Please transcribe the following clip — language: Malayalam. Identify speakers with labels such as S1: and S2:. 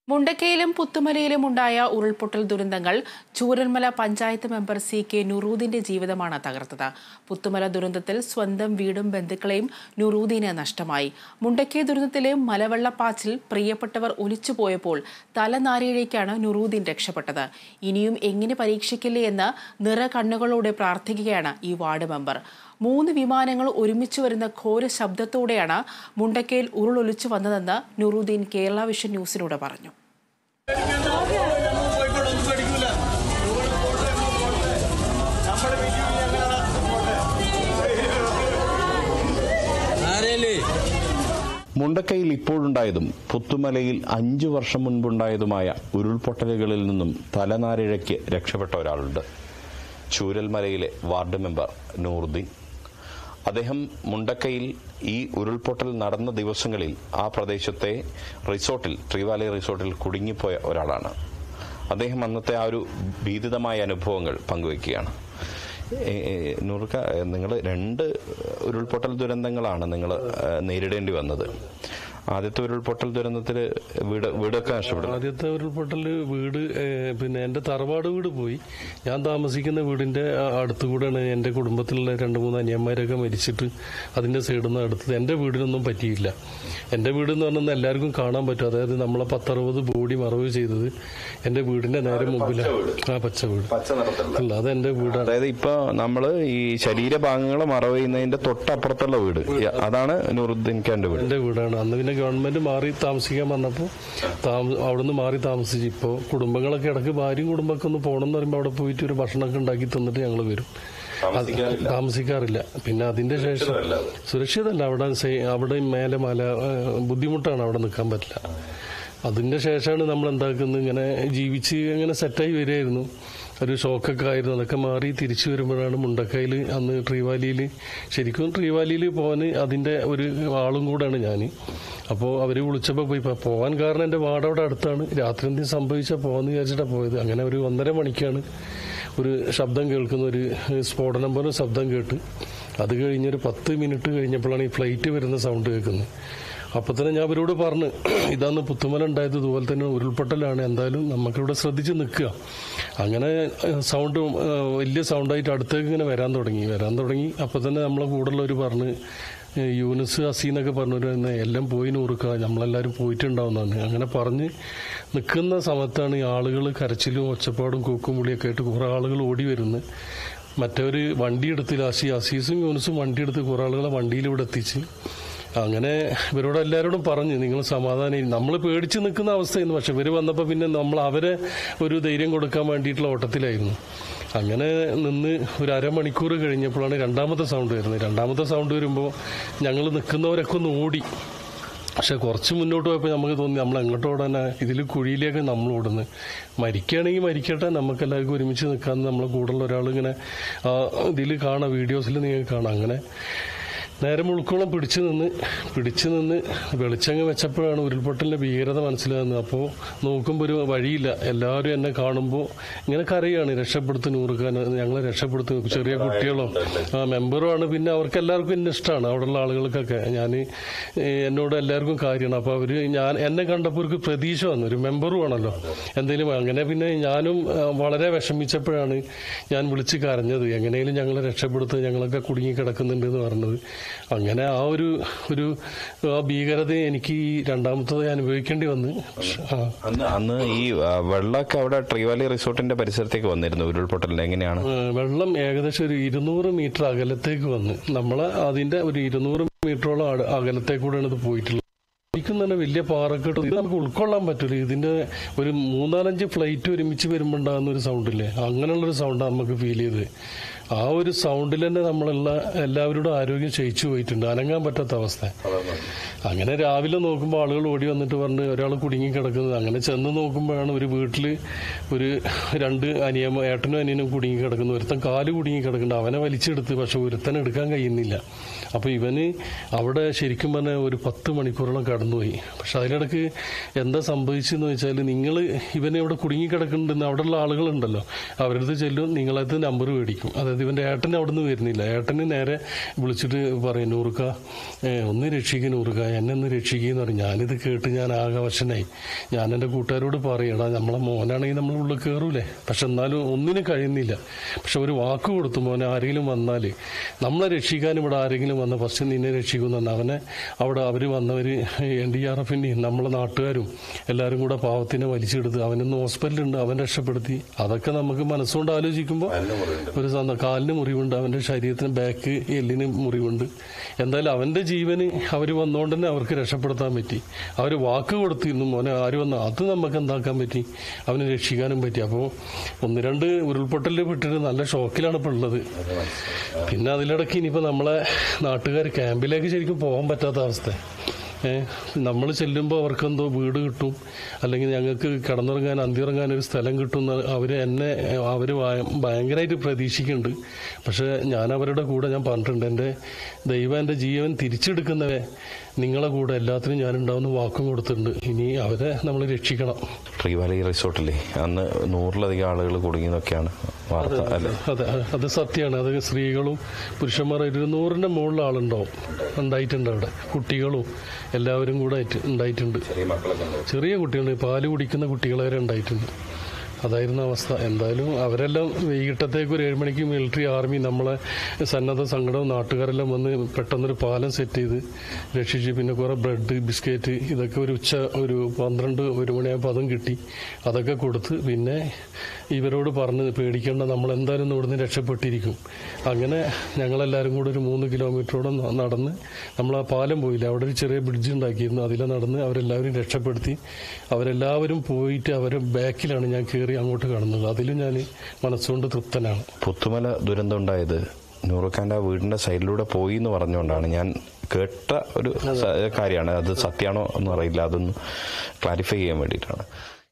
S1: മുണ്ടക്കയിലും പുത്തുമലയിലും ഉണ്ടായ ഉരുൾപൊട്ടൽ ദുരന്തങ്ങൾ Chooranmala panchayat member C K നുറൂദിന്റെ ജീവിതമാണ് തകർത്തത് പുത്തുമല ദുരന്തത്തിൽ സ്വന്തം വീടും ബന്ധുക്കളെയും നുറൂദിന് നഷ്ടമായി മുണ്ടക്കൈ ദുരന്തത്തിലെ മലവെള്ളപ്പാച്ചിൽ പ്രിയപ്പെട്ടവർ ഒലിച്ചുപോയപ്പോൾ തലനാരിഴയ്ക്കാണ് നുറൂദ്ദീൻ രക്ഷപ്പെട്ടത് ഇനിയും എങ്ങനെ പരീക്ഷിക്കില്ലേ എന്ന് നിറ കണ്ണുകളോടെ പ്രാർത്ഥിക്കുകയാണ് ഈ വാർഡ് മെമ്പർ മൂന്ന് വിമാനങ്ങൾ ഒരുമിച്ച് വരുന്ന ഘോര ശബ്ദത്തോടെയാണ് മുണ്ടക്കയിൽ ഉരുളൊലിച്ചു വന്നതെന്ന് നുറുദ്ദീൻ കേരള വിഷൻ ന്യൂസിനോട് പറഞ്ഞു
S2: ആരേലേ
S3: മുണ്ടക്കയിൽ ഇപ്പോഴുണ്ടായതും പുത്തുമലയിൽ അഞ്ചു വർഷം മുൻപുണ്ടായതുമായ ഉരുൾപൊട്ടലുകളിൽ നിന്നും തലനാരിഴയ്ക്ക് രക്ഷപ്പെട്ട ഒരാളുണ്ട് ചൂരൽമലയിലെ വാർഡ് മെമ്പർ നൂറുദ്ദീൻ അദ്ദേഹം മുണ്ടക്കയിൽ ഈ ഉരുൾപൊട്ടൽ നടന്ന ദിവസങ്ങളിൽ ആ പ്രദേശത്തെ റിസോർട്ടിൽ ട്രിവാലി റിസോർട്ടിൽ കുടുങ്ങിപ്പോയ ഒരാളാണ് അദ്ദേഹം അന്നത്തെ ആ ഒരു ഭീതിതമായ അനുഭവങ്ങൾ പങ്കുവയ്ക്കുകയാണ് നൂറുക്ക നിങ്ങൾ രണ്ട് ഉരുൾപൊട്ടൽ ദുരന്തങ്ങളാണ് നിങ്ങൾ നേരിടേണ്ടി വന്നത് ആദ്യത്തെ ഉരുൾപൊട്ടൽ ദുരന്തത്തിൽ വീട് വീടൊക്കെ നഷ്ടപ്പെടും
S4: ആദ്യത്തെ ഉരുൾപൊട്ടല് വീട് ഏഹ്, പിന്നെ എന്റെ തറവാട് വീട് പോയി ഞാൻ താമസിക്കുന്ന വീടിന്റെ ആ അടുത്തുകൂടെയാണ് എന്റെ കുടുംബത്തിലുള്ള രണ്ട് മൂന്ന് അനിയന്മാരൊക്കെ മരിച്ചിട്ട് അതിന്റെ സൈഡിൽ നിന്ന് അടുത്തത് എന്റെ വീടിനൊന്നും പറ്റിയില്ല എന്റെ വീട് എന്ന് പറഞ്ഞാൽ എല്ലാവർക്കും കാണാൻ പറ്റും അതായത് നമ്മളെ പത്തറുപത് ബോഡി മറവ് ചെയ്തത് എന്റെ വീടിന്റെ നേരെ മുമ്പിലാണ് ആ പച്ച വീട് അല്ല അത് എന്റെ വീടാണ്
S3: അതായത് ഇപ്പൊ നമ്മള് ഈ ശരീരഭാഗങ്ങൾ മറവ് ചെയ്യുന്നതിന്റെ തൊട്ടപ്പുറത്തുള്ള വീട് അതാണ് നൂറുദ്ദീൻ ഖാന്റെ വീട്
S4: എന്റെ വീടാണ് അന്ന് പിന്നെ ഗവൺമെന്റ് മാറി താമസിക്കാൻ വന്നപ്പോൾ അവിടുന്ന് മാറി താമസിച്ചു ഇപ്പോൾ കുടുംബങ്ങളൊക്കെ ഇടയ്ക്ക് ഭാര്യയും കുടുംബമൊക്കെ ഒന്ന് പോകണം എന്ന് പറയുമ്പോൾ അവിടെ പോയിട്ട് ഒരു ഭക്ഷണമൊക്കെ ഉണ്ടാക്കി തന്നിട്ട് ഞങ്ങൾ വരും അത് താമസിക്കാറില്ല പിന്നെ അതിന്റെ ശേഷം സുരക്ഷിതല്ല അവിടെ സേ- അവിടെ മേലെ മല ഏഹ്, ബുദ്ധിമുട്ടാണ് അവിടെ നിൽക്കാൻ പറ്റില്ല അതിന്റെ ശേഷമാണ് നമ്മൾ എന്താക്കുന്നത് ഇങ്ങനെ ജീവിച്ച് ഇങ്ങനെ സെറ്റായി വരികയായിരുന്നു ഒരു ഷോക്കൊക്കെ ആയിരുന്നു അതൊക്കെ മാറി തിരിച്ചു വരുമ്പോഴാണ് മുണ്ടക്കയിൽ അന്ന് ട്രീവാലിയിൽ ശരിക്കും ട്രീവാലിയിൽ പോകാൻ അതിന്റെ ഒരു ആളും കൂടെയാണ് ഞാൻ അപ്പോൾ അവർ വിളിച്ചപ്പോൾ പോയി ഇപ്പൊ പോകാൻ കാരണം എൻ്റെ വാർഡ് അവിടെ അടുത്താണ് രാത്രി എന്തെങ്കിലും സംഭവിച്ചാൽ പോകാമെന്ന് വിചാരിച്ചിട്ടാണ് പോയത് അങ്ങനെ ഒരു ഒന്നര മണിക്കാണ് ഒരു ശബ്ദം കേൾക്കുന്ന ഒരു സ്ഫോടനം പോലെ ശബ്ദം കേട്ട് അത് കഴിഞ്ഞൊരു പത്ത് മിനിറ്റ് കഴിഞ്ഞപ്പോഴാണ് ഈ ഫ്ലൈറ്റ് വരുന്ന സൗണ്ട് കേൾക്കുന്നത് അപ്പൊ തന്നെ ഞാൻ അവരോട് പറഞ്ഞു ഇതാന്ന് പുത്തുമല ഉണ്ടായത് ഇതുപോലെ തന്നെ ഉരുൾപൊട്ടലാണ് എന്തായാലും നമുക്കിവിടെ ശ്രദ്ധിച്ച് നിൽക്കുക അങ്ങനെ ഏഹ്, സൗണ്ട് ഏഹ്, വലിയ സൗണ്ടായിട്ട് അടുത്തേക്ക് ഇങ്ങനെ വരാൻ തുടങ്ങി വരാൻ തുടങ്ങി അപ്പൊ തന്നെ നമ്മളെ കൂടുള്ളവർ പറഞ്ഞ് ഏഹ്, യൂനുസ് ഹസീനൊക്കെ പറഞ്ഞവർ തന്നെ എല്ലാം പോയി നൂറുക്കുക നമ്മളെല്ലാവരും പോയിട്ടുണ്ടാവുന്നതാണ് അങ്ങനെ പറഞ്ഞ് നിൽക്കുന്ന സമയത്താണ് ഈ ആളുകൾ കരച്ചിലും ഒച്ചപ്പാടും കൂക്കും വിളിയൊക്കെ ആയിട്ട് കുറേ ആളുകൾ ഓടി വരുന്നു മറ്റവർ വണ്ടി എടുത്ത് ലാസ്റ്റ് അസീസും യൂനുസും വണ്ടി എടുത്ത് കുറേ ആളുകളെ വണ്ടിയിൽ ഇവിടെ എത്തിച്ച് അങ്ങനെ ഇവരോട് എല്ലാവരോടും പറഞ്ഞു നിങ്ങൾ സമാധാനം നമ്മൾ പേടിച്ച് നിൽക്കുന്ന അവസ്ഥയായിരുന്നു പക്ഷെ ഇവർ വന്നപ്പോൾ പിന്നെ നമ്മൾ അവരെ ഒരു ധൈര്യം കൊടുക്കാൻ വേണ്ടിയിട്ടുള്ള ഓട്ടത്തിലായിരുന്നു അങ്ങനെ നിന്ന് ഒരു അരമണിക്കൂർ കഴിഞ്ഞപ്പോഴാണ് രണ്ടാമത്തെ സൗണ്ട് വരുന്നത് രണ്ടാമത്തെ സൗണ്ട് വരുമ്പോൾ ഞങ്ങൾ നിൽക്കുന്നവരൊക്കെ ഒന്ന് ഓടി പക്ഷെ കുറച്ച് മുന്നോട്ട് പോയപ്പോൾ നമുക്ക് തോന്നി നമ്മൾ എങ്ങോട്ട് ഓടാനാ ഇതിൽ കുഴിയിലേക്ക് നമ്മൾ ഓടുന്നത് മരിക്കുകയാണെങ്കിൽ മരിക്കട്ടെ നമുക്ക് എല്ലാവർക്കും ഒരുമിച്ച് നിൽക്കാമെന്ന് നമ്മളെ കൂടെയുള്ള ഒരാൾ ഇങ്ങനെ ഇതിൽ കാണാം വീഡിയോസിൽ നിങ്ങൾക്ക് കാണാം അങ്ങനെ നേരം ഉൾക്കോളം പിടിച്ചു നിന്ന് പിടിച്ചു നിന്ന് വെളിച്ചങ്ങ് വെച്ചപ്പോഴാണ് ഉരുൾപൊട്ടലിന്റെ ഭീകരത മനസ്സിലാകുന്നത് അപ്പോൾ നോക്കുമ്പോൾ ഒരു വഴിയില്ല എല്ലാവരും എന്നെ കാണുമ്പോൾ ഇങ്ങനെ കരയാണ് രക്ഷപ്പെടുത്തി നൂറുക്കാൻ ഞങ്ങളെ രക്ഷപ്പെടുത്തി ചെറിയ കുട്ടികളോ ആ മെമ്പറുമാണ് പിന്നെ അവർക്ക് എല്ലാവർക്കും എന്നെ ഇഷ്ടമാണ് അവിടെയുള്ള ആളുകൾക്കൊക്കെ ഞാൻ എന്നോട് എല്ലാവർക്കും കാര്യമാണ് അപ്പോൾ അവർ ഞാൻ എന്നെ കണ്ടപ്പോൾ ഒരു പ്രതീക്ഷ വന്നു ഒരു മെമ്പറും ആണല്ലോ എന്തെങ്കിലും അങ്ങനെ പിന്നെ ഞാനും ആ, വളരെ വിഷമിച്ചപ്പോഴാണ് ഞാൻ വിളിച്ച് കരഞ്ഞത് എങ്ങനെയും ഞങ്ങളെ രക്ഷപ്പെടുത്തുക ഞങ്ങളൊക്കെ കുടുങ്ങി കിടക്കുന്നുണ്ട് എന്ന് പറഞ്ഞത് അങ്ങനെ ആ ഒരു ഒരു ആ ഭീകരത എനിക്ക് ഈ രണ്ടാമത്തത് അനുഭവിക്കേണ്ടി വന്ന് ആ
S3: അന്ന് അന്ന് ഈ ആ, വെള്ളമൊക്കെ അവിടെ ട്രിവാലി റിസോർട്ടിന്റെ പരിസരത്തേക്ക് വന്നിരുന്നു ഉരുൾപൊട്ടലിന് എങ്ങനെയാണ്
S4: ഏഹ് വെള്ളം ഏകദേശം ഒരു ഇരുന്നൂറ് മീറ്റർ അകലത്തേക്ക് വന്ന് നമ്മളെ അതിന്റെ ഒരു ഇരുന്നൂറ് മീറ്ററോളം അട- അകലത്തേക്കൂടെയാണ് ഇത് പോയിട്ടുള്ളത് ശരിക്കും തന്നെ വലിയ പാറക്കെട്ട് ഇത് നമുക്ക് ഉൾക്കൊള്ളാൻ പറ്റില്ല ഇതിന്റെ ഒരു മൂന്നാലഞ്ച് ഫ്ലൈറ്റ് ഒരുമിച്ച് വരുമ്പോൾ ഉണ്ടാകുന്ന ഒരു സൗണ്ടില്ലേ അങ്ങനെയുള്ളൊരു സൗണ്ടാണ് നമുക്ക് ഫീൽ ചെയ്തത് ആ ഒരു സൗണ്ടിൽ തന്നെ നമ്മളുള്ള എല്ലാവരുടെ ആരോഗ്യം ക്ഷയിച്ചു പോയിട്ടുണ്ട് അനങ്ങാൻ പറ്റാത്ത അവസ്ഥ അങ്ങനെ രാവിലെ നോക്കുമ്പോൾ ആളുകൾ ഓടി വന്നിട്ട് പറഞ്ഞ് ഒരാൾ കുടുങ്ങി കിടക്കുന്നത് അങ്ങനെ ചെന്ന് നോക്കുമ്പോഴാണ് ഒരു വീട്ടിൽ ഒരു രണ്ട് അനിയമ്മ ഏട്ടനും അനിയനും കുടുങ്ങി കിടക്കുന്നു ഒരുത്തൻ കാല് കുടുങ്ങി കിടക്കുന്നുണ്ട് അവനെ വലിച്ചെടുത്ത് പക്ഷെ ഒരുത്തൻ എടുക്കാൻ കഴിയുന്നില്ല അപ്പോൾ ഇവന് അവിടെ ശരിക്കും പറഞ്ഞാൽ ഒരു പത്ത് മണിക്കൂറോളം കടന്നുപോയി പക്ഷെ അതിനിടക്ക് എന്താ സംഭവിച്ചെന്ന് വെച്ചാൽ നിങ്ങൾ ഇവനെ ഇവിടെ കുടുങ്ങിക്കിടക്കുന്നുണ്ടെന്ന് അവിടെയുള്ള ആളുകളുണ്ടല്ലോ അവരുടെ അടുത്ത് ചെല്ലും നിങ്ങളത് നമ്പർ മേടിക്കും അതായത് ഇവന്റെ ഏട്ടൻ അവിടെ നിന്ന് വരുന്നില്ല ഏട്ടന് നേരെ വിളിച്ചിട്ട് പറയും നൂറുക്ക ഏ, ഒന്ന് രക്ഷിക്കുക നൂറുക്ക എന്നെ ഒന്ന് രക്ഷിക്കുക എന്ന് പറയും ഞാനിത് കേട്ട് ഞാൻ ആകവശനായി ഞാൻ എൻ്റെ കൂട്ടുകാരോട് പറയടാ നമ്മളെ മോനാണെങ്കിൽ നമ്മൾ ഉള്ളിൽ കയറൂലേ പക്ഷെ എന്നാലും ഒന്നിനും കഴിയുന്നില്ല പക്ഷെ ഒരു വാക്ക് കൊടുത്തു മോനെ ആരെങ്കിലും വന്നാൽ നമ്മളെ രക്ഷിക്കാൻ ഇവിടെ ആരെങ്കിലും വന്ന ഫസ്റ്റ് നിന്നെ രക്ഷിക്കുമെന്ന് പറഞ്ഞാൽ അവനെ അവിടെ അവർ വന്നവർ എൻ ഡി ആർ എഫിൻ്റെയും നമ്മളെ നാട്ടുകാരും എല്ലാവരും കൂടെ പാവത്തിനെ വലിച്ചെടുത്ത് അവനൊന്ന് ഹോസ്പിറ്റലുണ്ട് അവൻ രക്ഷപ്പെടുത്തി അതൊക്കെ നമുക്ക് മനസ്സുകൊണ്ട് ആലോചിക്കുമ്പോൾ ഒരു സന്ത- കാലിന് മുറിവുണ്ട് അവൻ്റെ ശരീരത്തിന് ബാക്ക് എല്ലിന് മുറിവുണ്ട് എന്തായാലും അവൻ്റെ ജീവന് അവർ വന്നുകൊണ്ട് തന്നെ അവർക്ക് രക്ഷപ്പെടുത്താൻ പറ്റി അവർ വാക്ക് കൊടുത്തിരുന്നു മോനെ ആര് വന്ന അത് നമുക്ക് എന്താക്കാൻ പറ്റി അവനെ രക്ഷിക്കാനും പറ്റി അപ്പോൾ ഒന്ന് രണ്ട് ഉരുൾപൊട്ടലിൽ പെട്ടിട്ട് നല്ല ഷോക്കിലാണ് ഇപ്പോൾ ഉള്ളത് പിന്നെ അതിലിടയ്ക്ക് ഇനിയിപ്പോൾ നമ്മളെ നാട്ടുകാർ ക്യാമ്പിലേക്ക് ശരിക്കും പോകാൻ പറ്റാത്ത അവസ്ഥ നമ്മൾ ചെല്ലുമ്പോൾ അവർക്കെന്തോ വീട് കിട്ടും അല്ലെങ്കിൽ ഞങ്ങൾക്ക് കിടന്നുറങ്ങാൻ അന്തിറങ്ങാൻ ഒരു സ്ഥലം കിട്ടും എന്ന് അവർ എന്നെ അവർ ഭയങ്കരമായിട്ട് പ്രതീക്ഷിക്കുന്നുണ്ട് പക്ഷേ ഞാൻ അവരുടെ കൂടെ ഞാൻ പറഞ്ഞിട്ടുണ്ട് എൻ്റെ ദൈവം എൻ്റെ ജീവൻ തിരിച്ചെടുക്കുന്നവരെ നിങ്ങളെ കൂടെ എല്ലാത്തിനും ഞാനുണ്ടാവുന്ന വാക്കും കൊടുത്തിട്ടുണ്ട് ഇനി അവരെ നമ്മൾ രക്ഷിക്കണം
S3: ട്രീ വാലി റിസോർട്ടിലെ അന്ന് നൂറിലധികം ആളുകൾ കുടുങ്ങിയെന്നൊക്കെയാണ് വാർത്ത അല്ലെ
S4: അതെ അത് സത്യമാണ് അത് സ്ത്രീകളും പുരുഷന്മാരും ഇരുന്നൂറിന്റെ മുകളിൽ ആളുണ്ടാവും ഉണ്ടായിട്ടുണ്ട് അവിടെ കുട്ടികളും എല്ലാവരും കൂടെ ആയിട്ട് ഉണ്ടായിട്ടുണ്ട് ചെറിയ കുട്ടികൾ പാല് കുടിക്കുന്ന കുട്ടികൾ വരെ ഉണ്ടായിട്ടുണ്ട് അതായിരുന്നു അവസ്ഥ എന്തായാലും അവരെല്ലാം വൈകിട്ടത്തേക്ക് ഒരു ഏഴ് മണിക്ക് മിലിറ്ററി ആർമി നമ്മളെ സന്നദ്ധ സംഘടനവും നാട്ടുകാരെല്ലാം വന്ന് പെട്ടെന്നൊരു പാലം സെറ്റ് ചെയ്ത് രക്ഷിച്ച് പിന്നെ കുറേ ബ്രെഡ് ബിസ്ക്കറ്റ് ഇതൊക്കെ ഒരു ഉച്ച ഒരു പന്ത്രണ്ട് ഒരു മണിയാകുമ്പോൾ അതും കിട്ടി അതൊക്കെ കൊടുത്ത് പിന്നെ ഇവരോട് പറഞ്ഞ് പേടിക്കേണ്ട നമ്മൾ എന്തായാലും ഒന്ന് ഇവിടുന്ന് രക്ഷപ്പെട്ടിരിക്കും അങ്ങനെ ഞങ്ങളെല്ലാവരും കൂടെ ഒരു മൂന്ന് കിലോമീറ്ററോളം ന- നടന്ന് നമ്മൾ ആ പാലം പോയില്ല അവിടെ ഒരു ചെറിയ ബ്രിഡ്ജ് ഉണ്ടാക്കിയിരുന്നു അതിലെ നടന്ന് അവരെല്ലാവരും രക്ഷപ്പെടുത്തി അവരെല്ലാവരും പോയിട്ട് അവരെ ബാക്കിലാണ് ഞാൻ കയറി അങ്ങോട്ട് കടന്നത് അതിലും ഞാൻ മനസ്സുകൊണ്ട് തൃപ്തനാണ്
S3: പുത്തുമല ദുരന്തം ഉണ്ടായത് നൂറുഖാന്റെ ആ വീടിന്റെ സൈഡിലൂടെ പോയി എന്ന് പറഞ്ഞുകൊണ്ടാണ് ഞാൻ കേട്ട ഒരു സ- കാര്യമാണ് അത് സത്യമാണോ എന്ന് അറിയില്ല അതൊന്ന് ക്ലാരിഫൈ ചെയ്യാൻ വേണ്ടിയിട്ടാണ്